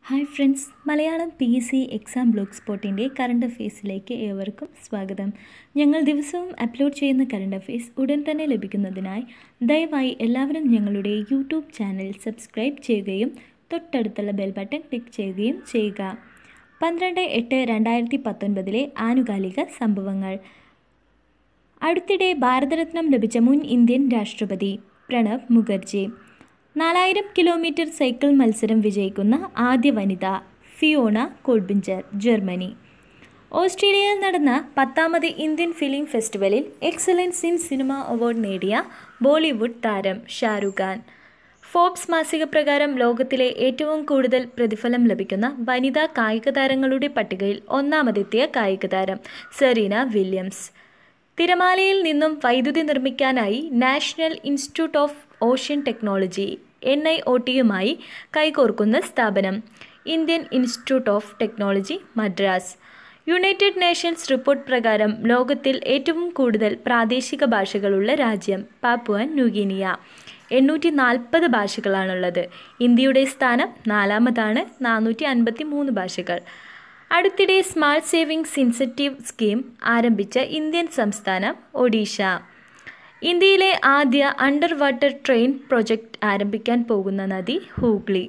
hi friends Malayalam P S C exam blog സ്പോട്ടിൻ്റെ current അഫെയർസിലേക്ക് ഏവർക്കും സ്വാഗതം ഞങ്ങൾ ദിവസവും അപ്ലോഡ് ചെയ്യുന്ന കറണ്ട് അഫെയർസ് ഉടൻ തന്നെ ലഭിക്കുന്നതിനായി ദയവായി എല്ലാവരും ഞങ്ങളുടെ യൂട്യൂബ് ചാനൽ സബ്സ്ക്രൈബ് ചെയ്യുകയും തൊട്ടടുത്തുള്ള ബെൽ ബട്ടൺ ക്ലിക്ക് ചെയ്യുകയും ചെയ്യുക പന്ത്രണ്ട് എട്ട് രണ്ടായിരത്തി പത്തൊൻപതിലെ ആനുകാലിക സംഭവങ്ങൾ അടുത്തിടെ ഭാരതരത്നം ലഭിച്ച മുൻ ഇന്ത്യൻ രാഷ്ട്രപതി പ്രണബ് മുഖർജി നാലായിരം കിലോമീറ്റർ സൈക്കിൾ മത്സരം വിജയിക്കുന്ന ആദ്യ വനിത ഫിയോണ കോൾബിഞ്ചർ ജർമ്മനി ഓസ്ട്രേലിയയിൽ നടന്ന പത്താമത് ഇന്ത്യൻ ഫിലിം ഫെസ്റ്റിവലിൽ എക്സലൻസ് ഇൻ സിനിമ അവാർഡ് നേടിയ ബോളിവുഡ് താരം ഷാരൂഖ് ഖാൻ ഫോബ്സ് മാസിക പ്രകാരം ലോകത്തിലെ ഏറ്റവും കൂടുതൽ പ്രതിഫലം ലഭിക്കുന്ന വനിതാ കായിക താരങ്ങളുടെ പട്ടികയിൽ ഒന്നാമതെത്തിയ കായിക താരം സെറീന വില്യംസ് തിരമാലയിൽ നിന്നും വൈദ്യുതി നിർമ്മിക്കാനായി national institute of ocean technology N I O ടിയുമായി കൈകോർക്കുന്ന സ്ഥാപനം Indian institute of technology Madras United Nations report പ്രകാരം ലോകത്തിൽ ഏറ്റവും കൂടുതൽ പ്രാദേശിക ഭാഷകളുള്ള രാജ്യം പാപ്പുവൻ ന്യൂഗിനിയ എണ്ണൂറ്റി നാൽപ്പത് ഭാഷകളാണുള്ളത് ഇന്ത്യയുടെ സ്ഥാനം നാലാമതാണ് നാനൂറ്റി അൻപത്തി മൂന്ന് ഭാഷകൾ അടുത്തിടെ സ്മാർട്ട് സേവിങ്സ് ഇൻസെൻറ്റീവ് സ്കീം ആരംഭിച്ച ഇന്ത്യൻ സംസ്ഥാനം ഒഡീഷ ഇന്ത്യയിലെ ആദ്യ അണ്ടർ വാട്ടർ ട്രെയിൻ പ്രൊജക്റ്റ് ആരംഭിക്കാൻ പോകുന്ന നദി ഹൂഗ്ലി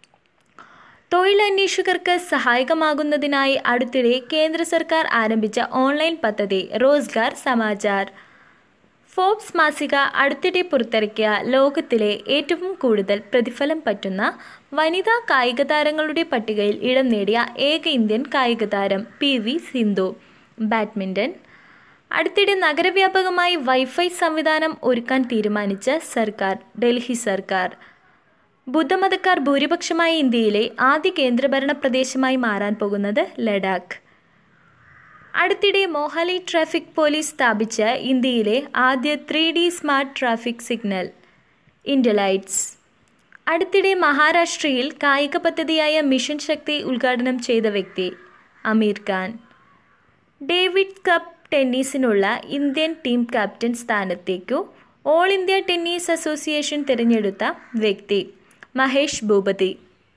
തൊഴിലന്വേഷകർക്ക് സഹായകമാകുന്നതിനായി അടുത്തിടെ കേന്ദ്ര സർക്കാർ ആരംഭിച്ച ഓൺലൈൻ പദ്ധതി റോസ്ഗാർ സമാചാർ ഫോബ്സ് മാസിക അടുത്തിടെ പുറത്തിറക്കിയ ലോകത്തിലെ ഏറ്റവും കൂടുതൽ പ്രതിഫലം പറ്റുന്ന വനിതാ കായിക താരങ്ങളുടെ പട്ടികയിൽ ഇടം നേടിയ ഏക ഇന്ത്യൻ കായിക താരം പി വി സിന്ധു ബാഡ്മിൻ്റൺ അടുത്തിടെ നഗരവ്യാപകമായി വൈഫൈ സംവിധാനം ഒരുക്കാൻ തീരുമാനിച്ച സർക്കാർ ഡൽഹി സർക്കാർ ബുദ്ധമതക്കാർ ഭൂരിപക്ഷമായ ഇന്ത്യയിലെ ആദ്യ കേന്ദ്രഭരണ പ്രദേശമായി മാറാൻ പോകുന്നത് ലഡാക്ക് അടുത്തിടെ മൊഹാലി ട്രാഫിക് പോലീസ് സ്ഥാപിച്ച ഇന്ത്യയിലെ ആദ്യ three D smart traffic signal India lights അടുത്തിടെ മഹാരാഷ്ട്രയിൽ കായിക പദ്ധതിയായ മിഷൻ ശക്തി ഉദ്ഘാടനം ചെയ്ത വ്യക്തി അമീർ ഖാൻ ഡേവിഡ് കപ്പ് ടെന്നീസിനുള്ള ഇന്ത്യൻ ടീം ക്യാപ്റ്റൻ സ്ഥാനത്തേക്കു ഓൾ ഇന്ത്യ ടെന്നീസ് അസോസിയേഷൻ തിരഞ്ഞെടുത്ത വ്യക്തി മഹേഷ് ഭൂപതി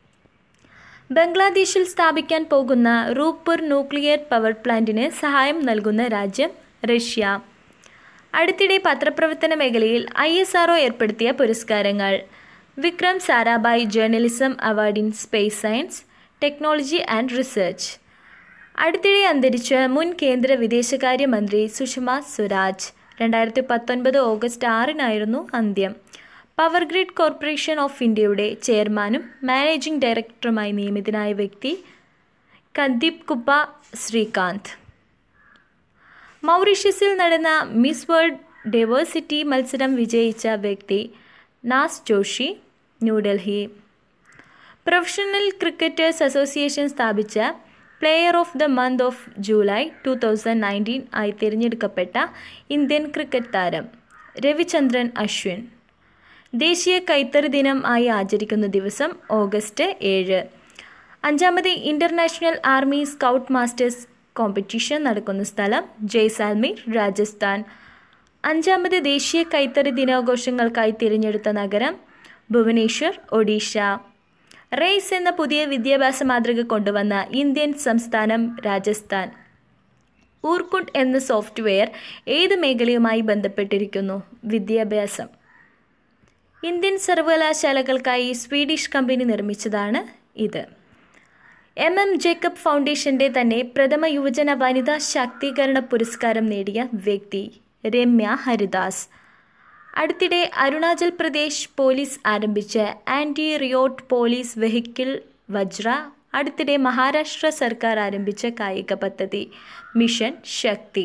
ബംഗ്ലാദേശിൽ സ്ഥാപിക്കാൻ പോകുന്ന റൂപ്പൂർ ന്യൂക്ലിയർ പവർ പ്ലാന്റിന് സഹായം നൽകുന്ന രാജ്യം റഷ്യ അടുത്തിടെ പത്രപ്രവർത്തന മേഖലയിൽ ഐ എസ് ആർ ഏർപ്പെടുത്തിയ പുരസ്കാരങ്ങൾ Vikram Sarabhai journalism award in space science technology and research അടുത്തിടെ അന്തരിച്ച മുൻ കേന്ദ്ര വിദേശകാര്യമന്ത്രി സുഷമ സ്വരാജ് രണ്ടായിരത്തി പത്തൊൻപത് ഓഗസ്റ്റ് ആറിനായിരുന്നു അന്ത്യം പവർ ഗ്രിഡ് കോർപ്പറേഷൻ ഓഫ് ഇന്ത്യയുടെ ചെയർമാനും മാനേജിംഗ് ഡയറക്ടറുമായി നിയമിതനായ വ്യക്തി കന്ദീപ് കുപ്പ ശ്രീകാന്ത് മൗറീഷ്യസിൽ നടന്ന മിസ് വേൾഡ് ഡൈവേഴ്സിറ്റി മത്സരം വിജയിച്ച വ്യക്തി Naz Joshi New Delhi professional cricketers association സ്ഥാപിച്ച player of the month of July two thousand nineteen ആയി തിരഞ്ഞെടുക്കപ്പെട്ട ഇന്ത്യൻ ക്രിക്കറ്റ് താരം രവിചന്ദ്രൻ അശ്വിൻ ദേശീയ കൈത്തറി ദിനം ആയി ആചരിക്കുന്ന ദിവസം ഓഗസ്റ്റ് ഏഴ് അഞ്ചാമത് international army scout masters competition നടക്കുന്ന സ്ഥലം ജയ്സാൽമീർ രാജസ്ഥാൻ അഞ്ചാമത് ദേശീയ കൈത്തറി ദിനാഘോഷങ്ങൾക്കായി തിരഞ്ഞെടുത്ത നഗരം ഭുവനേശ്വർ ഒഡീഷ റേസ് എന്ന പുതിയ വിദ്യാഭ്യാസ മാതൃക കൊണ്ടുവന്ന ഇന്ത്യൻ സംസ്ഥാനം രാജസ്ഥാൻ ഊർക്കുട്ട് എന്ന സോഫ്റ്റ്വെയർ ഏത് മേഖലയുമായി ബന്ധപ്പെട്ടിരിക്കുന്നു വിദ്യാഭ്യാസം ഇന്ത്യൻ സർവകലാശാലകൾക്കായി സ്വീഡിഷ് കമ്പനി നിർമ്മിച്ചതാണ് ഇത് എം എം ജേക്കബ് ഫൗണ്ടേഷന്റെ തന്നെ പ്രഥമ യുവജന വനിതാ ശാക്തീകരണ പുരസ്കാരം നേടിയ വ്യക്തി രമ്യ ഹരിദാസ് അടുത്തിടെ അരുണാചൽ പ്രദേശ് പോലീസ് ആരംഭിച്ച anti riot police vehicle Vajra അടുത്തിടെ മഹാരാഷ്ട്ര സർക്കാർ ആരംഭിച്ച കായിക പദ്ധതി മിഷൻ ശക്തി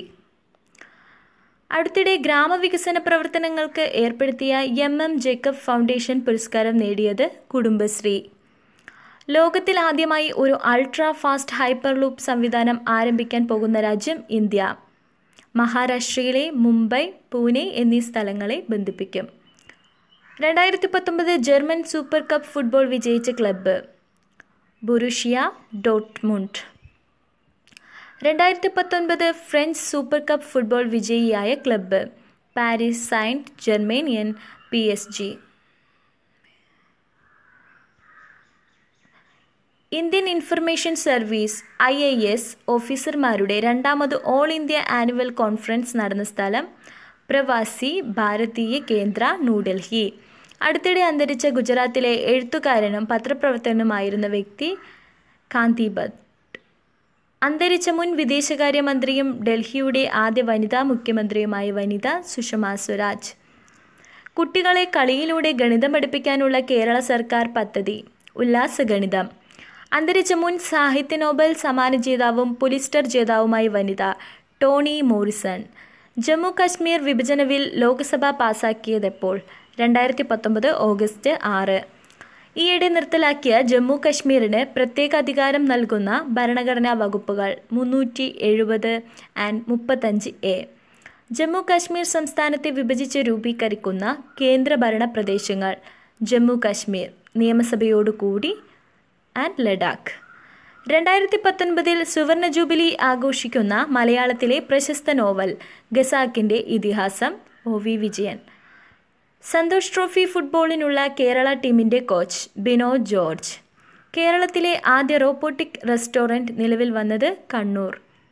അടുത്തിടെ ഗ്രാമവികസന പ്രവർത്തനങ്ങൾക്ക് ഏർപ്പെടുത്തിയ എം എം ജേക്കബ് ഫൗണ്ടേഷൻ പുരസ്കാരം നേടിയത് കുടുംബശ്രീ ലോകത്തിൽ ആദ്യമായി ഒരു അൾട്രാ ഫാസ്റ്റ് ഹൈപ്പർ ലൂപ്പ് സംവിധാനം ആരംഭിക്കാൻ പോകുന്ന രാജ്യം ഇന്ത്യ മഹാരാഷ്ട്രയിലെ മുംബൈ പൂനെ എന്നീ സ്ഥലങ്ങളെ ബന്ധിപ്പിക്കും രണ്ടായിരത്തി പത്തൊമ്പത് ജർമ്മൻ സൂപ്പർ കപ്പ് ഫുട്ബോൾ വിജയിച്ച ക്ലബ്ബ് ബുറുഷിയ ഡോട്ട്മുണ്ട് രണ്ടായിരത്തി പത്തൊൻപത് ഫ്രഞ്ച് സൂപ്പർ കപ്പ് ഫുട്ബോൾ വിജയിയായ club Paris Saint Germain P S G Indian information service I I S ഓഫീസർമാരുടെ രണ്ടാമത് ഓൾ ഇന്ത്യ ആനുവൽ കോൺഫറൻസ് നടന്ന സ്ഥലം പ്രവാസി ഭാരതീയ കേന്ദ്ര ന്യൂഡൽഹി അടുത്തിടെ അന്തരിച്ച ഗുജറാത്തിലെ എഴുത്തുകാരനും പത്രപ്രവർത്തകനുമായിരുന്ന വ്യക്തി കാന്തി ഭട്ട് അന്തരിച്ച മുൻ വിദേശകാര്യമന്ത്രിയും ഡൽഹിയുടെ ആദ്യ വനിതാ മുഖ്യമന്ത്രിയുമായ വനിത സുഷമ സ്വരാജ് കുട്ടികളെ കളിയിലൂടെ ഗണിതം പഠിപ്പിക്കാനുള്ള കേരള സർക്കാർ പദ്ധതി ഉല്ലാസഗണിതം അന്തരിച്ച മുൻ സാഹിത്യ നോബൽ സമ്മാന ജേതാവും പുലിസ്റ്റർ ജേതാവുമായ വനിത ടോണി മോറിസൺ ജമ്മു കാശ്മീർ വിഭജന ബിൽ ലോക്സഭ പാസാക്കിയതെപ്പോൾ രണ്ടായിരത്തി പത്തൊമ്പത് ഓഗസ്റ്റ് ആറ് ഈയിടെ നിർത്തലാക്കിയ ജമ്മു കശ്മീരിന് പ്രത്യേക അധികാരം നൽകുന്ന ഭരണഘടനാ വകുപ്പുകൾ മുന്നൂറ്റി എഴുപത് ആൻഡ് മുപ്പത്തഞ്ച് എ ജമ്മു കാശ്മീർ സംസ്ഥാനത്തെ വിഭജിച്ച് രൂപീകരിക്കുന്ന കേന്ദ്രഭരണ പ്രദേശങ്ങൾ ജമ്മു കാശ്മീർ നിയമസഭയോടു കൂടി ആൻഡ് ലഡാക്ക് രണ്ടായിരത്തി പത്തൊൻപതിൽ സുവർണ ജൂബിലി ആഘോഷിക്കുന്ന മലയാളത്തിലെ പ്രശസ്ത നോവൽ ഗസാക്കിൻ്റെ ഇതിഹാസം O V Vijayan Santosh trophy ഫുട്ബോളിനുള്ള കേരള ടീമിൻ്റെ കോച്ച് ബിനോദ് ജോർജ് കേരളത്തിലെ ആദ്യ റോബോട്ടിക് റെസ്റ്റോറൻറ്റ് നിലവിൽ വന്നത് കണ്ണൂർ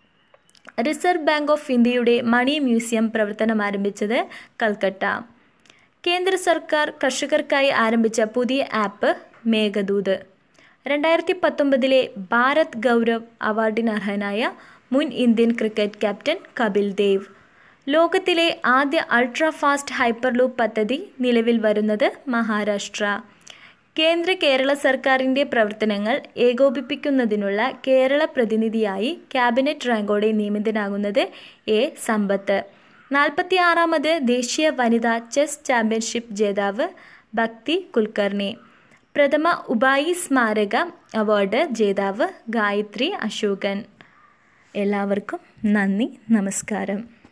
റിസർവ് ബാങ്ക് ഓഫ് ഇന്ത്യയുടെ മണി മ്യൂസിയം പ്രവർത്തനം ആരംഭിച്ചത് കൽക്കട്ട കേന്ദ്ര സർക്കാർ കർഷകർക്കായി ആരംഭിച്ച പുതിയ ആപ്പ് മേഘദൂത് രണ്ടായിരത്തി പത്തൊമ്പതിലെ ഭാരത് ഗൗരവ് അവാർഡിന് അർഹനായ മുൻ Indian cricket captain Kapil Dev ലോകത്തിലെ ആദ്യ അൾട്രാ ഫാസ്റ്റ് ഹൈപ്പർലൂപ്പ് പദ്ധതി നിലവിൽ വരുന്നത് മഹാരാഷ്ട്ര കേന്ദ്ര കേരള സർക്കാരിൻ്റെ പ്രവർത്തനങ്ങൾ ഏകോപിപ്പിക്കുന്നതിനുള്ള കേരള പ്രതിനിധിയായി ക്യാബിനറ്റ് റാങ്കോടെ നിയമിതനാകുന്നത് എ സമ്പത്ത് നാൽപ്പത്തി ആറാമത് ദേശീയ വനിതാ ചെസ് ചാമ്പ്യൻഷിപ്പ് ജേതാവ് ഭക്തി കുൽക്കർണി പ്രഥമ ഉപായി സ്മാരക അവാർഡ് ജേതാവ് ഗായത്രി അശോകൻ എല്ലാവർക്കും നന്ദി നമസ്കാരം